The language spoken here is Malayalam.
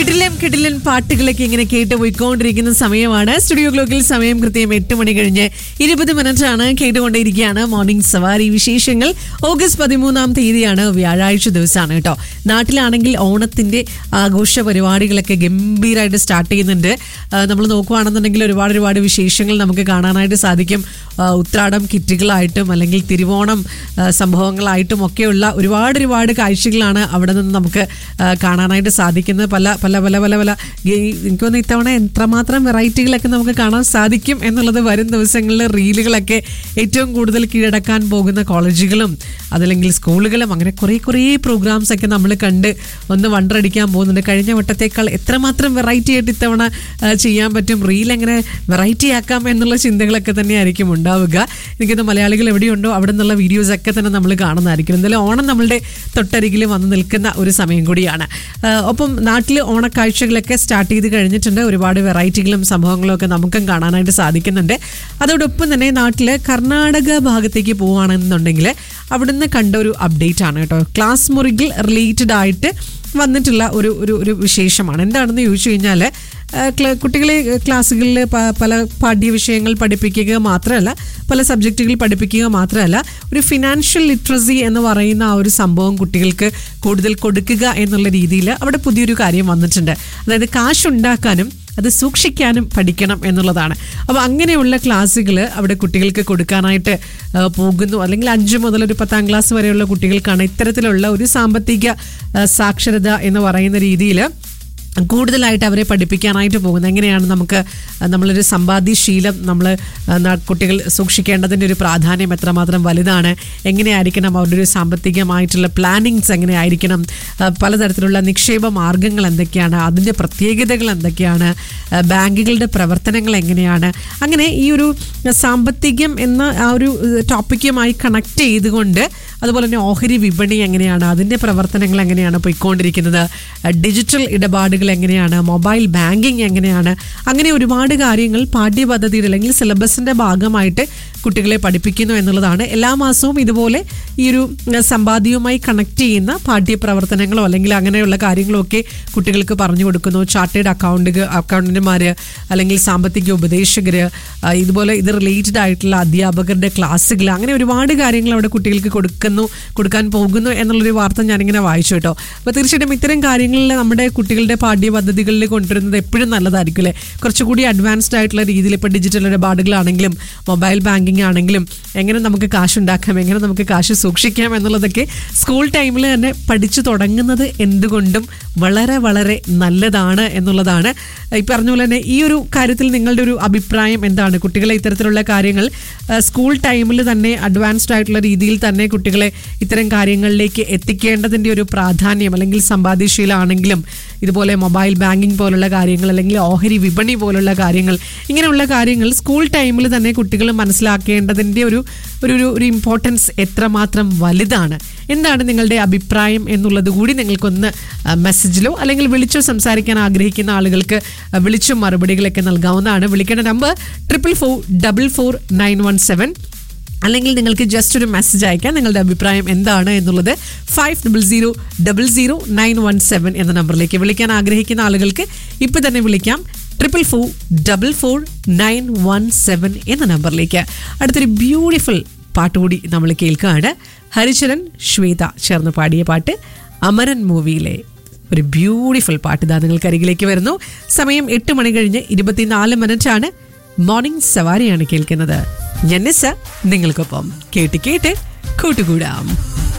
കിടിലം കിടിലൻ പാട്ടുകളൊക്കെ ഇങ്ങനെ കേട്ട് പോയിക്കൊണ്ടിരിക്കുന്ന സമയമാണ് സ്റ്റുഡിയോ ക്ലോക്കിൽ സമയം കൃത്യം എട്ട് മണി കഴിഞ്ഞ് ഇരുപത് മിനിറ്റ് ആണ് കേട്ടുകൊണ്ടിരിക്കുകയാണ് മോർണിംഗ് സവാരി വിശേഷങ്ങൾ ഓഗസ്റ്റ് പതിമൂന്നാം തീയതിയാണ് വ്യാഴാഴ്ച ദിവസമാണ് കേട്ടോ നാട്ടിലാണെങ്കിൽ ഓണത്തിന്റെ ആഘോഷ പരിപാടികളൊക്കെ ഗംഭീരമായിട്ട് സ്റ്റാർട്ട് ചെയ്യുന്നുണ്ട് നമ്മൾ നോക്കുകയാണെന്നുണ്ടെങ്കിൽ ഒരുപാട് ഒരുപാട് വിശേഷങ്ങൾ നമുക്ക് കാണാനായിട്ട് സാധിക്കും ആ, ഉത്രാടം കിറ്റുകളായിട്ടും അല്ലെങ്കിൽ തിരുവോണം ആ, സംഭവങ്ങളായിട്ടും ഒക്കെയുള്ള ഒരുപാട് ഒരുപാട് കാഴ്ചകളാണ് അവിടെ നിന്ന് നമുക്ക് ആ, കാണാനായിട്ട് സാധിക്കുന്നത് പല പല പല പല പല ഈ- എനിക്ക് തോന്നുന്നു ഇത്തവണ എത്രമാത്രം വെറൈറ്റികളൊക്കെ നമുക്ക് കാണാൻ സാധിക്കും എന്നുള്ളത് വരും ദിവസങ്ങളിൽ റീലുകളൊക്കെ ഏറ്റവും കൂടുതൽ കീഴടക്കാൻ പോകുന്ന കോളേജുകളും അതല്ലെങ്കിൽ സ്കൂളുകളും അങ്ങനെ കുറേ കുറേ പ്രോഗ്രാംസ് ഒക്കെ നമ്മൾ കണ്ട് ഒന്ന് വണ്ടറടിക്കാൻ പോകുന്നുണ്ട് കഴിഞ്ഞ വട്ടത്തേക്കാൾ എത്രമാത്രം വെറൈറ്റി ആയിട്ട് ഇത്തവണ ആ, ചെയ്യാൻ പറ്റും റീൽ എങ്ങനെ വെറൈറ്റി ആക്കാം എന്നുള്ള ചിന്തകളൊക്കെ തന്നെയായിരിക്കും ഉണ്ടാവുക എനിക്കൊന്ന് മലയാളികൾ എവിടെയുണ്ടോ അവിടെ നിന്നുള്ള വീഡിയോസ് ഒക്കെ തന്നെ നമ്മൾ കാണുന്നതായിരിക്കും എന്തായാലും ഓണം നമ്മളുടെ തൊട്ടരികിൽ വന്ന് നിൽക്കുന്ന ഒരു സമയം കൂടിയാണ് ആ, ഒപ്പം നാട്ടിൽ ഓണക്കാഴ്ചകളൊക്കെ സ്റ്റാർട്ട് ചെയ്ത് കഴിഞ്ഞിട്ടുണ്ട് ഒരുപാട് വെറൈറ്റികളും സംഭവങ്ങളും ഒക്കെ നമുക്കും കാണാനായിട്ട് സാധിക്കുന്നുണ്ട് അതോടൊപ്പം തന്നെ നാട്ടിൽ കർണാടക ഭാഗത്തേക്ക് പോവുകയാണെന്നുണ്ടെങ്കിൽ അവിടുന്ന് കണ്ട ഒരു അപ്ഡേറ്റ് ആണ് കേട്ടോ ക്ലാസ് മുറികൾ റിലേറ്റഡ് ആയിട്ട് വന്നിട്ടുള്ള ഒരു ഒരു ഒരു വിശേഷമാണ് എന്താണെന്ന് ചോദിച്ചു കഴിഞ്ഞാൽ കുട്ടികളെ ക്ലാസ്സുകളിൽ പല പാഠ്യവിഷയങ്ങൾ പഠിപ്പിക്കുക മാത്രമല്ല പല സബ്ജക്റ്റുകൾ പഠിപ്പിക്കുക മാത്രമല്ല ഒരു ഫിനാൻഷ്യൽ ലിറ്ററസി എന്ന് പറയുന്ന ആ ഒരു സംഭവം കുട്ടികൾക്ക് കൂടുതൽ കൊടുക്കുക എന്നുള്ള രീതിയിൽ അവിടെ പുതിയൊരു കാര്യം വന്നിട്ടുണ്ട് അതായത് കാശുണ്ടാക്കാനും അത് സൂക്ഷിക്കാനും പഠിക്കണം എന്നുള്ളതാണ് അപ്പോൾ അങ്ങനെയുള്ള ക്ലാസ്സുകൾ അവിടെ കുട്ടികൾക്ക് കൊടുക്കാനായിട്ട് ആ, പോകുന്നു അല്ലെങ്കിൽ അഞ്ച് മുതൽ ഒരു പത്താം ക്ലാസ് വരെയുള്ള കുട്ടികൾക്കാണ് ഇത്തരത്തിലുള്ള ഒരു സാമ്പത്തിക ആ, സാക്ഷരത എന്ന് പറയുന്ന രീതിയിൽ കൂടുതലായിട്ട് അവരെ പഠിപ്പിക്കാനായിട്ട് പോകുന്നത് എങ്ങനെയാണ് നമുക്ക് നമ്മളൊരു സമ്പാദ്യശീലം നമ്മൾ കുട്ടികൾ സൂക്ഷിക്കേണ്ടതിൻ്റെ ഒരു പ്രാധാന്യം എത്രമാത്രം വലുതാണ് എങ്ങനെയായിരിക്കണം അവരുടെ ഒരു സാമ്പത്തികമായിട്ടുള്ള പ്ലാനിങ്സ് എങ്ങനെയായിരിക്കണം ആ, പലതരത്തിലുള്ള നിക്ഷേപ മാർഗങ്ങൾ എന്തൊക്കെയാണ് അതിൻ്റെ പ്രത്യേകതകൾ എന്തൊക്കെയാണ് ആ, ബാങ്കുകളുടെ പ്രവർത്തനങ്ങൾ എങ്ങനെയാണ് അങ്ങനെ ഈ ഒരു സാമ്പത്തികം എന്ന ആ ഒരു ടോപ്പിക്കുമായി കണക്ട് ചെയ്തുകൊണ്ട് അതുപോലെ തന്നെ ഓഹരി വിപണി എങ്ങനെയാണ് അതിൻ്റെ പ്രവർത്തനങ്ങൾ എങ്ങനെയാണ് പോയിക്കൊണ്ടിരിക്കുന്നത് ഡിജിറ്റൽ ഇടപാടുകൾ എങ്ങനെയാണ് മൊബൈൽ ബാങ്കിങ് എങ്ങനെയാണ് അങ്ങനെ ഒരുപാട് കാര്യങ്ങൾ പാഠ്യപദ്ധതിയുടെ അല്ലെങ്കിൽ സിലബസിൻ്റെ ഭാഗമായിട്ട് കുട്ടികളെ പഠിപ്പിക്കുന്നു എന്നുള്ളതാണ് എല്ലാ മാസവും ഇതുപോലെ ഈ ഒരു ഉം, സമ്പാദ്യവുമായി കണക്ട് ചെയ്യുന്ന പാഠ്യപ്രവർത്തനങ്ങളോ അല്ലെങ്കിൽ അങ്ങനെയുള്ള കാര്യങ്ങളോ ഒക്കെ കുട്ടികൾക്ക് പറഞ്ഞു കൊടുക്കുന്നു ചാർട്ടേഡ് അക്കൗണ്ടുകൾ അക്കൗണ്ടന്റുമാർ അല്ലെങ്കിൽ സാമ്പത്തിക ഉപദേശകർ ഇതുപോലെ ഇത് റിലേറ്റഡ് ആയിട്ടുള്ള അധ്യാപകരുടെ ക്ലാസ്സുകൾ അങ്ങനെ ഒരുപാട് കാര്യങ്ങൾ അവിടെ കുട്ടികൾക്ക് കൊടുക്കുന്നു കൊടുക്കാൻ പോകുന്നു എന്നുള്ളൊരു വാർത്ത ഞാനിങ്ങനെ വായിച്ചു കേട്ടോ അപ്പോൾ തീർച്ചയായിട്ടും ഇത്തരം കാര്യങ്ങളിൽ നമ്മുടെ കുട്ടികളുടെ പാഠ്യപദ്ധതികളിൽ കൊണ്ടുവരുന്നത് എപ്പോഴും നല്ലതായിരിക്കും അല്ലേ കുറച്ചുകൂടി അഡ്വാൻസ്ഡ് ആയിട്ടുള്ള രീതിയിൽ ഇപ്പോൾ ഡിജിറ്റൽ ഇടപാടുകളാണെങ്കിലും മൊബൈൽ ബാങ്കിങ് ആണെങ്കിലും എങ്ങനെ നമുക്ക് കാശ് ഉണ്ടാക്കാം എങ്ങനെ നമുക്ക് കാശ് സൂക്ഷിക്കാം എന്നുള്ളതൊക്കെ സ്കൂൾ ടൈമിൽ തന്നെ പഠിച്ചു തുടങ്ങുന്നത് എന്തുകൊണ്ടും വളരെ വളരെ നല്ലതാണ് എന്നുള്ളതാണ് ഈ പറഞ്ഞ പോലെ തന്നെ ഈ ഒരു കാര്യത്തിൽ നിങ്ങളുടെ ഒരു അഭിപ്രായം എന്താണ് കുട്ടികളെ ഇത്തരത്തിലുള്ള കാര്യങ്ങൾ ആ, സ്കൂൾ ടൈമിൽ തന്നെ അഡ്വാൻസ്ഡ് ആയിട്ടുള്ള രീതിയിൽ തന്നെ കുട്ടികളെ ഇത്തരം കാര്യങ്ങളിലേക്ക് എത്തിക്കേണ്ടതിൻ്റെ ഒരു പ്രാധാന്യം അല്ലെങ്കിൽ സമ്പാദ്യശീലമാണെങ്കിലും ഇതുപോലെ മൊബൈൽ ബാങ്കിങ് പോലുള്ള കാര്യങ്ങൾ അല്ലെങ്കിൽ ഓഹരി വിപണി പോലുള്ള കാര്യങ്ങൾ ഇങ്ങനെയുള്ള കാര്യങ്ങൾ സ്കൂൾ ടൈമിൽ തന്നെ കുട്ടികൾ മനസ്സിലാക്കേണ്ടതിൻ്റെ ഒരു ഒരു ഒരു- ഒരു ഇമ്പോർട്ടൻസ് എത്രമാത്രം വലുതാണ് എന്താണ് നിങ്ങളുടെ അഭിപ്രായം എന്നുള്ളത് കൂടി നിങ്ങൾക്കൊന്ന് ആ, മെസ്സേജിലോ അല്ലെങ്കിൽ വിളിച്ചോ സംസാരിക്കാൻ ആഗ്രഹിക്കുന്ന ആളുകൾക്ക് ആ, വിളിച്ചോ മറുപടികളൊക്കെ നൽകാവുന്നതാണ് വിളിക്കേണ്ട number triple four double four nine one seven അല്ലെങ്കിൽ നിങ്ങൾക്ക് ജസ്റ്റ് ഒരു മെസ്സേജ് അയക്കാം നിങ്ങളുടെ അഭിപ്രായം എന്താണ് എന്നുള്ളത് five double zero double zero nine one seven എന്ന നമ്പറിലേക്ക് വിളിക്കാൻ ആഗ്രഹിക്കുന്ന ആളുകൾക്ക് ഇപ്പം തന്നെ വിളിക്കാം triple four double four nine one seven എന്ന നമ്പറിലേക്ക് അടുത്തൊരു ബ്യൂട്ടിഫുൾ പാട്ടുകൂടി നമ്മൾ കേൾക്കുകയാണ് ഹരിചരൻ ശ്വേത ചേർന്ന് പാടിയ പാട്ട് അമരൻ മൂവിയിലെ ഒരു ബ്യൂട്ടിഫുൾ പാട്ട് ഇതാ നിങ്ങൾക്ക് അരികിലേക്ക് വരുന്നു സമയം എട്ട് മണി കഴിഞ്ഞ് ഇരുപത്തിനാല് മിനിറ്റ് ആണ് മോർണിംഗ് സവാരിയാണ് കേൾക്കുന്നത് ഞാൻ നിസ്സ നിങ്ങൾക്കൊപ്പം കേട്ട് കേട്ട് കൂട്ടുകൂടാം